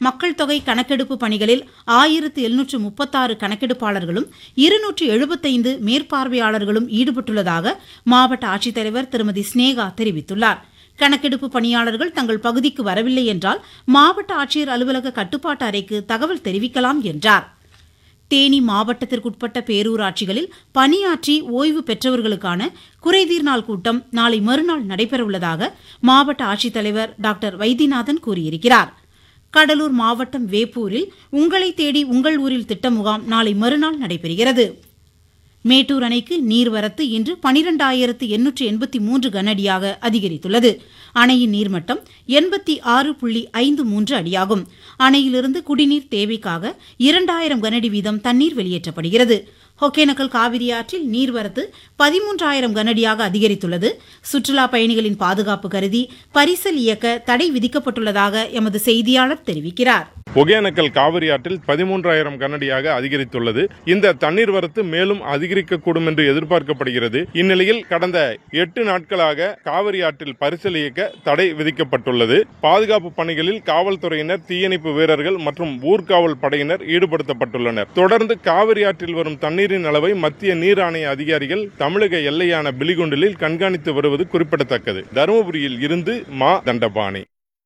மக்கள் தொகை கணக்கெடுப்பு பணிகளில் ஆயிரத்து எழுநூற்று முப்பத்தாறு கணக்கெடுப்பாளர்களும் இருநூற்று எழுபத்தைந்து மேற்பார்வையாளர்களும் ஈடுபட்டுள்ளதாக மாவட்ட ஆட்சித்தலைவர் திருமதி ஸ்னேகா தெரிவித்துள்ளார் கணக்கெடுப்பு பணியாளர்கள் தங்கள் பகுதிக்கு வரவில்லை என்றால் மாவட்ட ஆட்சியர் அலுவலக கட்டுப்பாட்டு அறைக்கு தகவல் தெரிவிக்கலாம் என்றார் தேனி மாவட்டத்திற்குட்பட்ட பேரூராட்சிகளில் பணியாற்றி ஓய்வு பெற்றவர்களுக்கான குறைதீர் நாள் கூட்டம் நாளை மறுநாள் நடைபெறவுள்ளதாக மாவட்ட ஆட்சித்தலைவர் டாக்டர் வைத்தியநாதன் கூறியிருக்கிறார் கடலூர் மாவட்டம் வேப்பூரில் உங்களை தேடி உங்கள் ஊரில் திட்ட முகாம் நாளை மறுநாள் நடைபெறுகிறது மேட்டூர் அணைக்கு நீர்வரத்து இன்று பனிரெண்டாயிரத்து எண்ணூற்று எண்பத்தி மூன்று கனஅடியாக அதிகரித்துள்ளது அணையின் நீர்மட்டம் எண்பத்தி ஆறு புள்ளி ஐந்து மூன்று அடியாகும் அணையிலிருந்து குடிநீர் தேவைக்காக இரண்டாயிரம் கனஅடி வீதம் தண்ணீர் வெளியேற்றப்படுகிறது ஒகேனக்கல் காவிரி ஆற்றில் நீர்வரத்து பதிமூன்றாயிரம் கனஅடியாக அதிகரித்துள்ளது சுற்றுலா பயணிகளின் பாதுகாப்பு கருதி பரிசல் இயக்க தடை விதிக்கப்பட்டுள்ளதாக எமது செய்தியாளர் தெரிவிக்கிறார் ஒகேனக்கல் காவிரி ஆற்றில் பதிமூன்றாயிரம் கனடியாக அதிகரித்துள்ளது இந்த தண்ணீர் வரத்து மேலும் அதிகரிக்கக்கூடும் என்று எதிர்பார்க்கப்படுகிறது இந்நிலையில் கடந்த எட்டு நாட்களாக காவிரி ஆற்றில் பரிசல் இயக்க தடை விதிக்கப்பட்டுள்ளது பாதுகாப்பு பணிகளில் காவல்துறையினர் தீயணைப்பு வீரர்கள் மற்றும் ஊர்காவல் படையினர் ஈடுபடுத்தப்பட்டுள்ளனர் தொடர்ந்து காவிரி ஆற்றில் வரும் தண்ணீரின் அளவை மத்திய நீர் ஆணைய அதிகாரிகள் தமிழக எல்லையான பிலிகுண்டிலில் கண்காணித்து வருவது குறிப்பிடத்தக்கது தருமபுரியில் இருந்து மா தண்டபாணி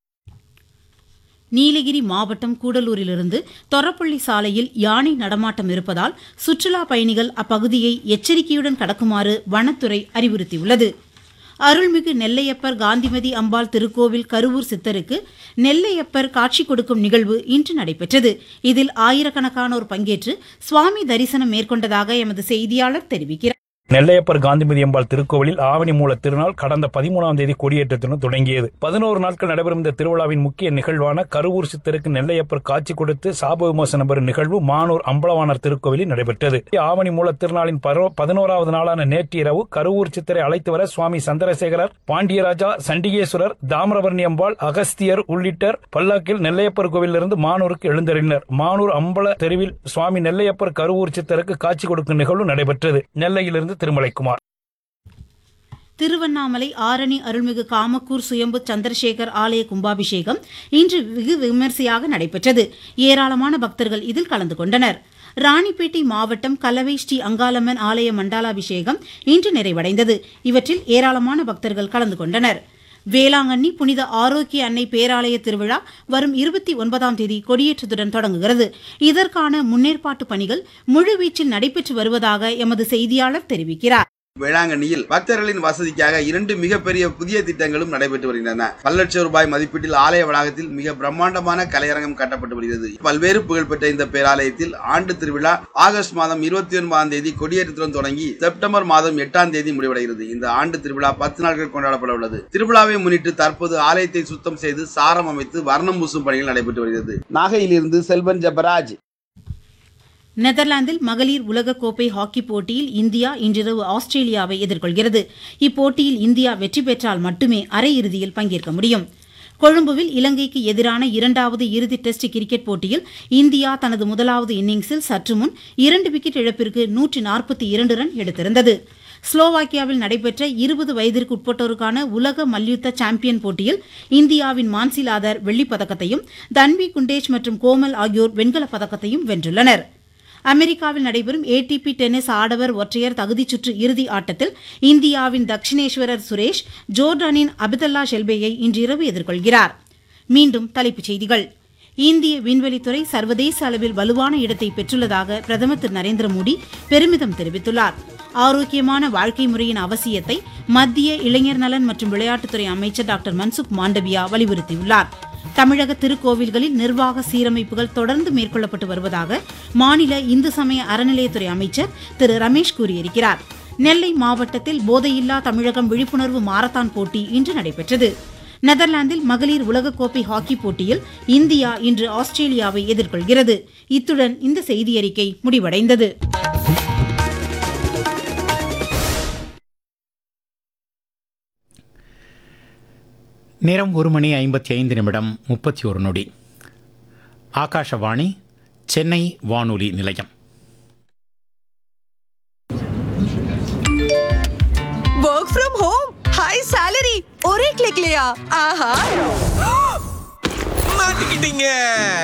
நீலகிரி மாவட்டம் கூடலூரிலிருந்து தொரப்பள்ளி சாலையில் யானை நடமாட்டம் இருப்பதால் சுற்றுலா பயணிகள் அப்பகுதியை எச்சரிக்கையுடன் கடக்குமாறு வனத்துறை அறிவுறுத்தியுள்ளது அருள்மிகு நெல்லையப்பர் காந்திமதி அம்பாள் திருக்கோவில் கருவூர் சித்தருக்கு நெல்லையப்பர் காட்சி கொடுக்கும் நிகழ்வு இன்று நடைபெற்றது இதில் ஆயிரக்கணக்கானோர் பங்கேற்று சுவாமி தரிசனம் மேற்கொண்டதாக எமது செய்தியாளர் தெரிவிக்கிறார் நெல்லையப்பர் காந்திமதி அம்பாள் திருக்கோவிலில் ஆவணி மூல திருநாள் கடந்த பதிமூணாம் தேதி கொடியேற்றத்துடன் தொடங்கியது பதினோரு நாட்கள் நடைபெறும் இந்த திருவிழாவின் முக்கிய நிகழ்வான கருவூர் சித்தருக்கு நெல்லையப்பர் காட்சி கொடுத்து சாப விமோசனம் பெறும் நிகழ்வு மானூர் அம்பலவாணர் திருக்கோவிலில் நடைபெற்றது ஆவணி மூல திருநாளின் பரோ- பதினோராவது நாளான நேற்று இரவு கருவூர் சித்தரை அழைத்து வர சுவாமி சந்திரசேகரர் பாண்டியராஜா சண்டிகேஸ்வரர் தாமிரபரணி அம்பாள் அகஸ்தியர் உள்ளிட்டர் பல்லாக்கில் நெல்லையப்பர் கோவிலிருந்து மானூருக்கு எழுந்தருளினர் மானூர் அம்பல தெருவில் சுவாமி நெல்லையப்பர் கருவூர் சித்தருக்கு காட்சி கொடுக்கும் நிகழ்வு நடைபெற்றது நெல்லையிலிருந்து திருமலைக்குமார் திருவண்ணாமலை ஆரணி அருள்மிகு காமக்கூர் சுயம்பு சந்திரசேகர் ஆலய கும்பாபிஷேகம் இன்று வெகு விமரிசையாக நடைபெற்றது ஏராளமான பக்தர்கள் இதில் கலந்து கொண்டனர் ராணிப்பேட்டை மாவட்டம் கலவை ஸ்ரீ அங்காளம்மன் ஆலய மண்டாலாபிஷேகம் இன்று நிறைவடைந்தது இவற்றில் ஏராளமான பக்தர்கள் கலந்து கொண்டனர் வேளாங்கண்ணி புனித ஆரோக்கிய அன்னை பேராலய திருவிழா வரும் இருபத்தி ஒன்பதாம் தேதி கொடியேற்றத்துடன் தொடங்குகிறது இதற்கான முன்னேற்பாட்டு பணிகள் முழுவீச்சில் நடைபெற்று வருவதாக எமது செய்தியாளர் தெரிவிக்கிறார் வேளாங்கண்ணியில் பக்தர்களின் வசதிக்காக இரண்டு மிகப்பெரிய புதிய திட்டங்களும் நடைபெற்று வருகின்றன பல லட்சம் ரூபாய் மதிப்பீட்டில் ஆலய வளாகத்தில் மிக பிரம்மாண்டமான கலையரங்கம் கட்டப்பட்டு வருகிறது பல்வேறு புகழ்பெற்ற இந்த பேராலயத்தில் ஆண்டு திருவிழா ஆகஸ்ட் மாதம் இருபத்தி ஒன்பதாம் தேதி கொடியேற்றத்துடன் தொடங்கி செப்டம்பர் மாதம் எட்டாம் தேதி முடிவடைகிறது இந்த ஆண்டு திருவிழா பத்து நாட்கள் கொண்டாடப்பட உள்ளது திருவிழாவை முன்னிட்டு தற்போது ஆலயத்தை சுத்தம் செய்து சாரம் அமைத்து வர்ணம் பூசும் பணிகள் நடைபெற்று வருகிறது நாகையிலிருந்து செல்வன் ஜபராஜ் நெதர்லாந்தில் மகளிர் உலகக்கோப்பை ஹாக்கி போட்டியில் இந்தியா இன்றிரவு ஆஸ்திரேலியாவை எதிர்கொள்கிறது இப்போட்டியில் இந்தியா வெற்றி பெற்றால் மட்டுமே அரையிறுதியில் பங்கேற்க முடியும் கொழும்புவில் இலங்கைக்கு எதிரான இரண்டாவது இறுதி டெஸ்ட் கிரிக்கெட் போட்டியில் இந்தியா தனது முதலாவது இன்னிங்ஸில் சற்று முன் இரண்டு விக்கெட் இழப்பிற்கு நூற்றி நாற்பத்தி இரண்டு ரன் எடுத்திருந்தது ஸ்லோவாக்கியாவில் நடைபெற்ற இருபது வயதிற்கு உட்பட்டோருக்கான உலக மல்யுத்த சாம்பியன் போட்டியில் இந்தியாவின் மான்சிலாதர் வெள்ளிப் பதக்கத்தையும் தன்வி குண்டேஷ் மற்றும் கோமல் ஆகியோர் வெண்கலப் பதக்கத்தையும் வென்றுள்ளனர் அமெரிக்காவில் நடைபெறும் ஏடிபி டென்னிஸ் ஆடவர் ஒற்றையர் தகுதிச் சுற்று இறுதி ஆட்டத்தில் இந்தியாவின் தக்ஷிணேஸ்வரர் சுரேஷ் ஜோர்டானின் அபிதல்லா ஷெல்பேயை இன்றிரவு எதிர்கொள்கிறார் மீண்டும் தலைப்புச் செய்திகள் இந்திய விண்வெளித்துறை சர்வதேச அளவில் வலுவான இடத்தை பெற்றுள்ளதாக பிரதமர் திரு நரேந்திர மோடி பெருமிதம் தெரிவித்துள்ளார் ஆரோக்கியமான வாழ்க்கை முறையின் அவசியத்தை மத்திய இளைஞர் நலன் மற்றும் விளையாட்டுத்துறை அமைச்சர் டாக்டர் மன்சுக் மாண்டவியா வலியுறுத்தியுள்ளார் தமிழக திருக்கோவில்களில் நிர்வாக சீரமைப்புகள் தொடர்ந்து மேற்கொள்ளப்பட்டு வருவதாக மாநில இந்து சமய அறநிலையத்துறை அமைச்சர் திரு ரமேஷ் கூறியிருக்கிறார் நெல்லை மாவட்டத்தில் போதையில்லா தமிழகம் விழிப்புணர்வு மாரத்தான் போட்டி இன்று நடைபெற்றது நெதர்லாந்தில் மகளிர் உலகக்கோப்பை ஹாக்கி போட்டியில் இந்தியா இன்று ஆஸ்திரேலியாவை எதிர்கொள்கிறது இத்துடன் இந்த செய்தியறிக்கை முடிவடைந்தது நேரம் ஒரு மணி ஐம்பத்தி ஐந்து நிமிடம் முப்பத்தி ஒரு நொடி ஆகாஷவாணி சென்னை வானொலி நிலையம் work from home high salary और एक क्लिक लिया आहा மாட்டிக்கிட்டீங்க